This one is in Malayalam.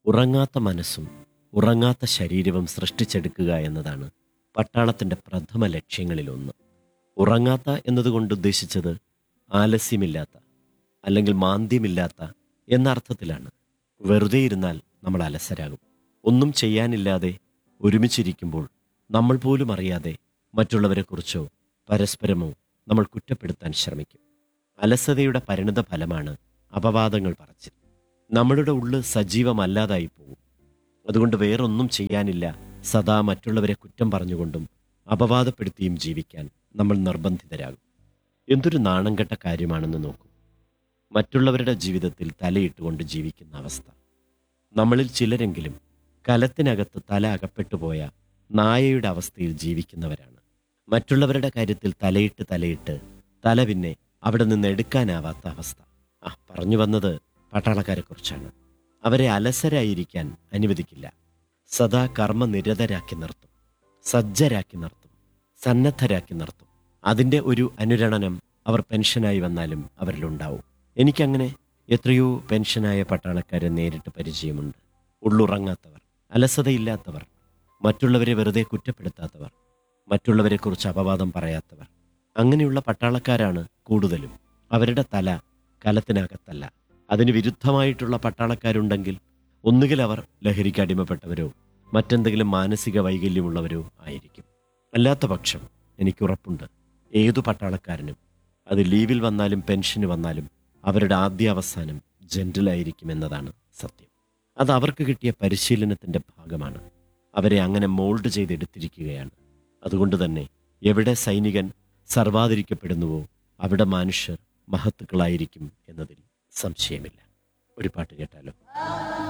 ഉറങ്ങാത്ത മനസ്സും ഉറങ്ങാത്ത ശരീരവും സൃഷ്ടിച്ചെടുക്കുക എന്നതാണ് പട്ടാളത്തിൻ്റെ പ്രഥമ ലക്ഷ്യങ്ങളിലൊന്ന് ഉറങ്ങാത്ത എന്നതുകൊണ്ട് ഉദ്ദേശിച്ചത് ആലസ്യമില്ലാത്ത അല്ലെങ്കിൽ മാന്ദ്യമില്ലാത്ത എന്ന അർത്ഥത്തിലാണ് വെറുതെ ഇരുന്നാൽ നമ്മൾ അലസരാകും ഒന്നും ചെയ്യാനില്ലാതെ ഒരുമിച്ചിരിക്കുമ്പോൾ നമ്മൾ പോലും അറിയാതെ മറ്റുള്ളവരെക്കുറിച്ചോ പരസ്പരമോ നമ്മൾ കുറ്റപ്പെടുത്താൻ ശ്രമിക്കും അലസതയുടെ പരിണിത ഫലമാണ് അപവാദങ്ങൾ പറച്ചിൽ നമ്മളുടെ ഉള്ള് സജീവമല്ലാതായി പോകും അതുകൊണ്ട് വേറൊന്നും ചെയ്യാനില്ല സദാ മറ്റുള്ളവരെ കുറ്റം പറഞ്ഞുകൊണ്ടും അപവാദപ്പെടുത്തിയും ജീവിക്കാൻ നമ്മൾ നിർബന്ധിതരാകും എന്തൊരു നാണം കെട്ട കാര്യമാണെന്ന് നോക്കൂ മറ്റുള്ളവരുടെ ജീവിതത്തിൽ തലയിട്ടുകൊണ്ട് ജീവിക്കുന്ന അവസ്ഥ നമ്മളിൽ ചിലരെങ്കിലും കലത്തിനകത്ത് തല അകപ്പെട്ടുപോയ നായയുടെ അവസ്ഥയിൽ ജീവിക്കുന്നവരാണ് മറ്റുള്ളവരുടെ കാര്യത്തിൽ തലയിട്ട് തലയിട്ട് തല പിന്നെ അവിടെ നിന്ന് എടുക്കാനാവാത്ത അവസ്ഥ ആ പറഞ്ഞു വന്നത് പട്ടാളക്കാരെക്കുറിച്ചാണ് അവരെ അലസരായിരിക്കാൻ അനുവദിക്കില്ല സദാ കർമ്മനിരതരാക്കി നിർത്തും സജ്ജരാക്കി നിർത്തും സന്നദ്ധരാക്കി നിർത്തും അതിൻ്റെ ഒരു അനുരണനം അവർ പെൻഷനായി വന്നാലും അവരിലുണ്ടാവും എനിക്കങ്ങനെ എത്രയോ പെൻഷനായ പട്ടാളക്കാരെ നേരിട്ട് പരിചയമുണ്ട് ഉള്ളുറങ്ങാത്തവർ അലസതയില്ലാത്തവർ മറ്റുള്ളവരെ വെറുതെ കുറ്റപ്പെടുത്താത്തവർ മറ്റുള്ളവരെക്കുറിച്ച് അപവാദം പറയാത്തവർ അങ്ങനെയുള്ള പട്ടാളക്കാരാണ് കൂടുതലും അവരുടെ തല കലത്തിനകത്തല്ല അതിന് വിരുദ്ധമായിട്ടുള്ള പട്ടാളക്കാരുണ്ടെങ്കിൽ ഒന്നുകിൽ അവർ ലഹരിക്ക് അടിമപ്പെട്ടവരോ മറ്റെന്തെങ്കിലും മാനസിക വൈകല്യമുള്ളവരോ ആയിരിക്കും അല്ലാത്ത പക്ഷം എനിക്കുറപ്പുണ്ട് ഏതു പട്ടാളക്കാരനും അത് ലീവിൽ വന്നാലും പെൻഷന് വന്നാലും അവരുടെ ആദ്യ അവസാനം ജെന്റിലായിരിക്കും എന്നതാണ് സത്യം അത് അവർക്ക് കിട്ടിയ പരിശീലനത്തിന്റെ ഭാഗമാണ് അവരെ അങ്ങനെ മോൾഡ് ചെയ്തെടുത്തിരിക്കുകയാണ് അതുകൊണ്ട് തന്നെ എവിടെ സൈനികൻ സർവാതിരിക്കപ്പെടുന്നുവോ അവിടെ മനുഷ്യർ മഹത്തുക്കളായിരിക്കും എന്നതിൽ സംശയമില്ല ഒരു പാട്ട് കേട്ടാലോ